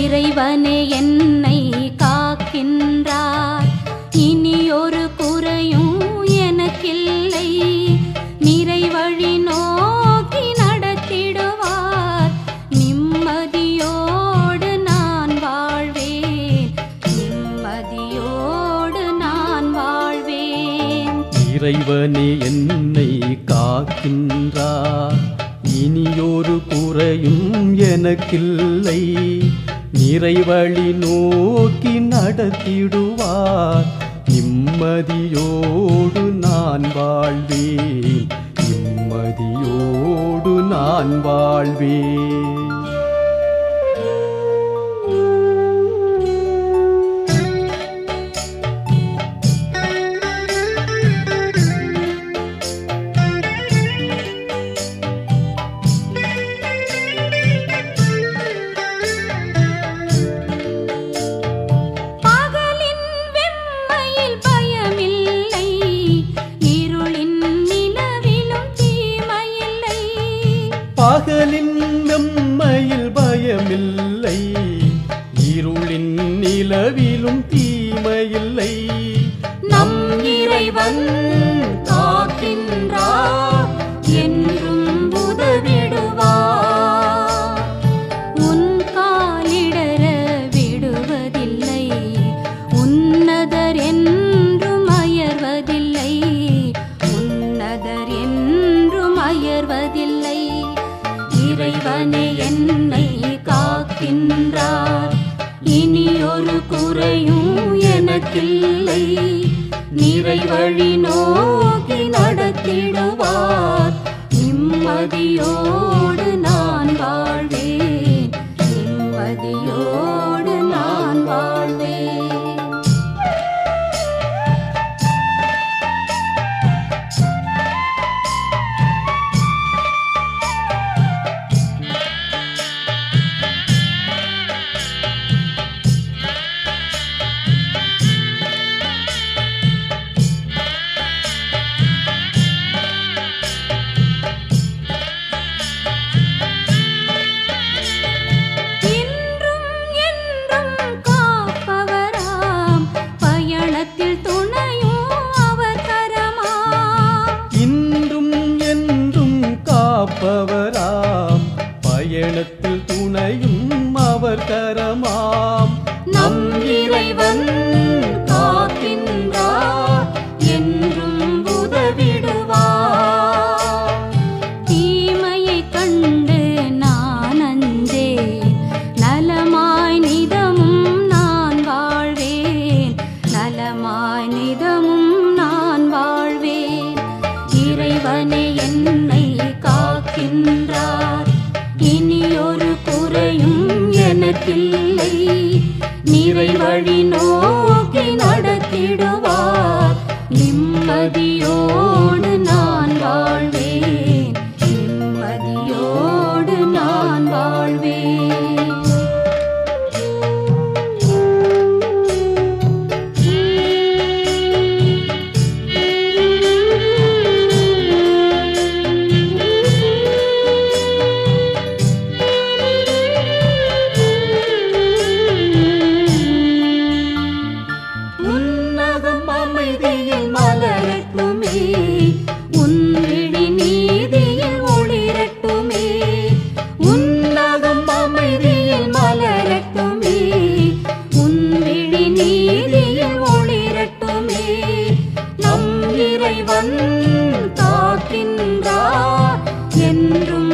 இறைவனே என்னை காக்கின்றார் இனி ஒரு குறையும் எனக்கில்லை நிறை வழி நோக்கி நடத்திடுவார் நிம்மதியோடு நான் வாழ்வேன் நிம்மதியோடு நான் வாழ்வேன் இறைவனே என்னை காக்கின்றார் இனியொரு குறையும் எனக்கில்லை நிறைவழி நோக்கி நடத்திடுவார் நிம்மதியோடு நான் வாழ்வேன் நிம்மதியோடு நான் வாழ்வேன் பகலின் வெம்மையில் பயமில்லை இருளின் நிலவிலும் தீமையில்லை பகலின் வெம்மையில் பயமில்லை இருளின் நிலவிலும் தீமையில்லை நம் இறைவன் காக்கின்றார் என்றும் உதவிடுவார் உன் காலிடர விடுவதில்லை உன்னதர் என்றும் அயர்வதில்லை உன்னதர் என்றும் அயர்வதில்லை இறைவனே என்னை காக்கின்றார் இனி ஒரு குறையும் எனக்கில்லை நிறைவழி நோக்கி நடத்திடுவார் நிம்மதியோடு நான் வாழ்வேன் நிம்மதியோடு நான் வாழ்வேன் இன்றும் என்றும் காப்பவராம் பயணத்தில் துணையும் அவர் கரமாம் இன்றும் என்றும் காப்பவராம் பயணத்தில் துணையும் அவர் கரமாம் நம் இறைவன் காக்கின்றார் என்றும் உதவிடுவார் தீமையை கண்டு நான் அஞ்சேன் நலமாய் நிதமும் நான் வாழ்வேன் நலமாய் நிதமும் நான் வாழ்வேன் இறைவனே என்னை காக்கின்றார் இனி ஒரு குறையும் எனக்கில்லை நிறைவழி நோக்கி நடத்திடுவார் நிம்மதியோடு நான் வாழ்வேன் நிம்மதியோடு நான் வாழ்வேன் உன்னதம் அமைதியில் மலரட்டுமே உன் விழி நீதியில் ஒளிரட்டுமே உன்னதம் அமைதியில் மலரட்டுமே உன் விழி நீதியில் ஒளிரட்டுமே நம் இறைவன் காக்கின்றார் என்றும்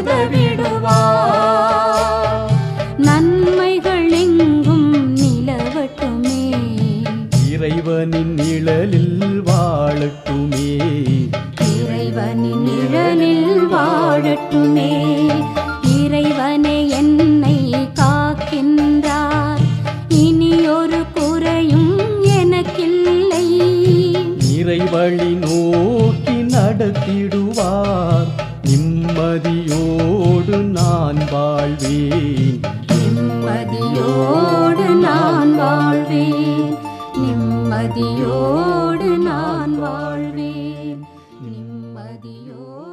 உதவிடுவார் நன்மைகள் எங்கும் நிலவட்டுமே இறைவனின் நிழலில் வாழட்டுமே இறைவனின் நிழலில் வாழட்டுமே இறைவனே என்னை காக்கின்றார் இனி ஒரு குறையும் எனக்கில்லை இறைவழி நோக்கி நடத்திடுவார் நிம்மதியோடு நான் வாழ்வேன் நிம்மதியோடு நான் வாழ்வேன் நிம்மதியோடு நான் வாழ்வேன் நிம்மதியோடு